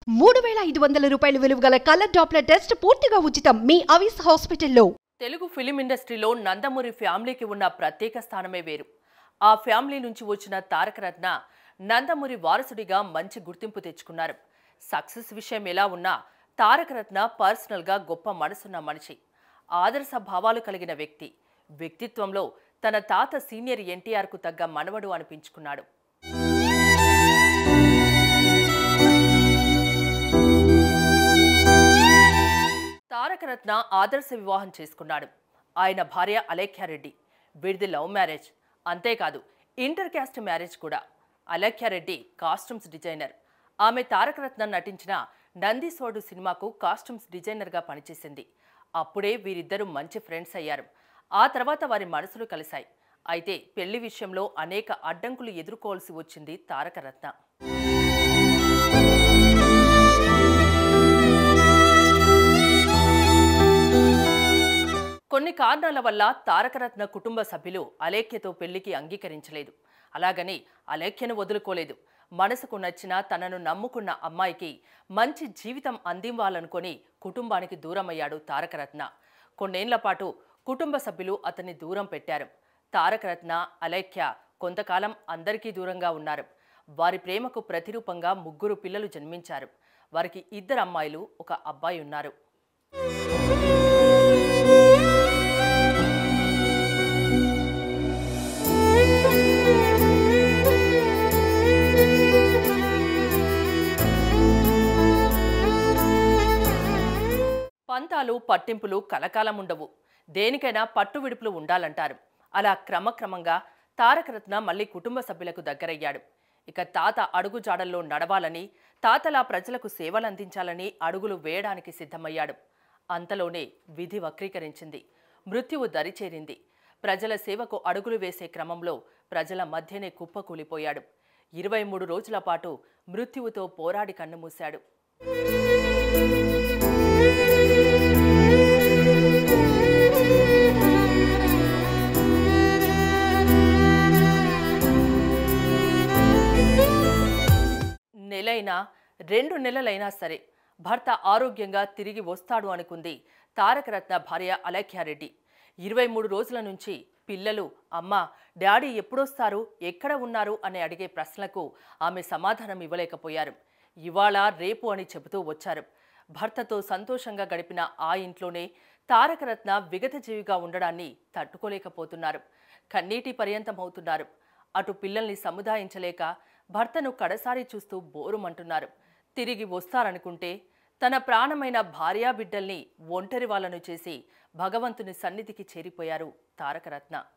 మూడు వేల ఐదు వందల రూపాయల విలువ గల కలర్ డాప్లర్ టెస్ట్ పూర్తిగా ఉచితం మీ అవిస్ హాస్పిటల్లో తెలుగు ఫిలిం ఇండస్ట్రీలో నందమూరి ఫ్యామిలీకి ఉన్న ప్రత్యేక స్థానమే వేరు ఆ ఫ్యామిలీ నుంచి వచ్చిన తారక రత్న నందమూరి వారసుడిగా మంచి గుర్తింపు తెచ్చుకున్నారు సక్సెస్ విషయం ఎలా ఉన్నా తారక రత్న పర్సనల్గా గొప్ప మనసున్న మనిషి ఆదర్శ భావాలు కలిగిన వ్యక్తి వ్యక్తిత్వంలో తన తాత సీనియర్ ఎన్టీఆర్కు తగ్గ మనవడు అనిపించుకున్నాడు తారకరత్న ఆదర్శ వివాహం చేసుకున్నాడు ఆయన భార్య అలేఖ్యారెడ్డి వీరిది లవ్ మ్యారేజ్ అంతేకాదు ఇంటర్ క్యాస్ట్ మ్యారేజ్ కూడా అలేఖ్యారెడ్డి కాస్ట్యూమ్స్ డిజైనర్ ఆమె తారకరత్న నటించిన నందీశ్వరుడు సినిమాకు కాస్ట్యూమ్స్ డిజైనర్గా పనిచేసింది అప్పుడే వీరిద్దరూ మంచి ఫ్రెండ్స్ అయ్యారు ఆ తర్వాత వారి మనసులు కలిశాయి అయితే పెళ్లి విషయంలో అనేక అడ్డంకులు ఎదుర్కోవాల్సి వచ్చింది తారకరత్న కొన్ని కారణాల వల్ల తారకరత్న కుటుంబ సభ్యులు అలేఖ్యతో పెళ్లికి అంగీకరించలేదు అలాగని అలేఖ్యను వదులుకోలేదు మనసుకు నచ్చిన తనను నమ్ముకున్న అమ్మాయికి మంచి జీవితం అందివ్వాలనుకొని కుటుంబానికి దూరమయ్యాడు తారకరత్న కొన్నేళ్ల పాటు కుటుంబ సభ్యులు అతన్ని దూరం పెట్టారు తారకరత్న అలేఖ్య కొంతకాలం అందరికీ దూరంగా ఉన్నారు వారి ప్రేమకు ప్రతిరూపంగా ముగ్గురు పిల్లలు జన్మించారు వారికి ఇద్దరు అమ్మాయిలు ఒక అబ్బాయి ఉన్నారు పంతాలు పట్టింపులు కలకాలం ఉండవు దేనికైనా పట్టు విడుపులు ఉండాలంటారు అలా క్రమక్రమంగా తారకరత్న మళ్ళీ కుటుంబ సభ్యులకు దగ్గరయ్యాడు ఇక తాత అడుగు జాడల్లో నడవాలని తాతలా ప్రజలకు సేవలందించాలని అడుగులు వేయడానికి సిద్ధమయ్యాడు అంతలోనే విధి వక్రీకరించింది మృత్యువు దరిచేరింది ప్రజల సేవకు అడుగులు వేసే క్రమంలో ప్రజల మధ్యనే కుప్పకూలిపోయాడు ఇరవై మూడు రోజుల పాటు మృత్యువుతో పోరాడి కన్నుమూశాడు నెలైనా రెండు నెలలైనా సరే భర్త ఆరోగ్యంగా తిరిగి వస్తాడు అనుకుంది తారకరత్న భార్య అలేఖ్యారెడ్డి ఇరవై మూడు రోజుల నుంచి పిల్లలు అమ్మ డాడీ ఎప్పుడొస్తారు ఎక్కడ ఉన్నారు అని అడిగే ప్రశ్నలకు ఆమె సమాధానం ఇవ్వలేకపోయారు ఇవాళ రేపు అని చెబుతూ వచ్చారు భర్తతో సంతోషంగా గడిపిన ఆ ఇంట్లోనే తారకరత్న విగతజీవిగా ఉండడాన్ని తట్టుకోలేకపోతున్నారు కన్నీటి పర్యంతమవుతున్నారు అటు పిల్లల్ని సముదాయించలేక భర్తను కడసారి చూస్తూ బోరుమంటున్నారు తిరిగి వస్తారనుకుంటే తన ప్రాణమైన భార్యా బిడ్డల్ని ఒంటరి వాళ్ళను చేసి భగవంతుని సన్నిధికి చేరిపోయారు తారకరత్న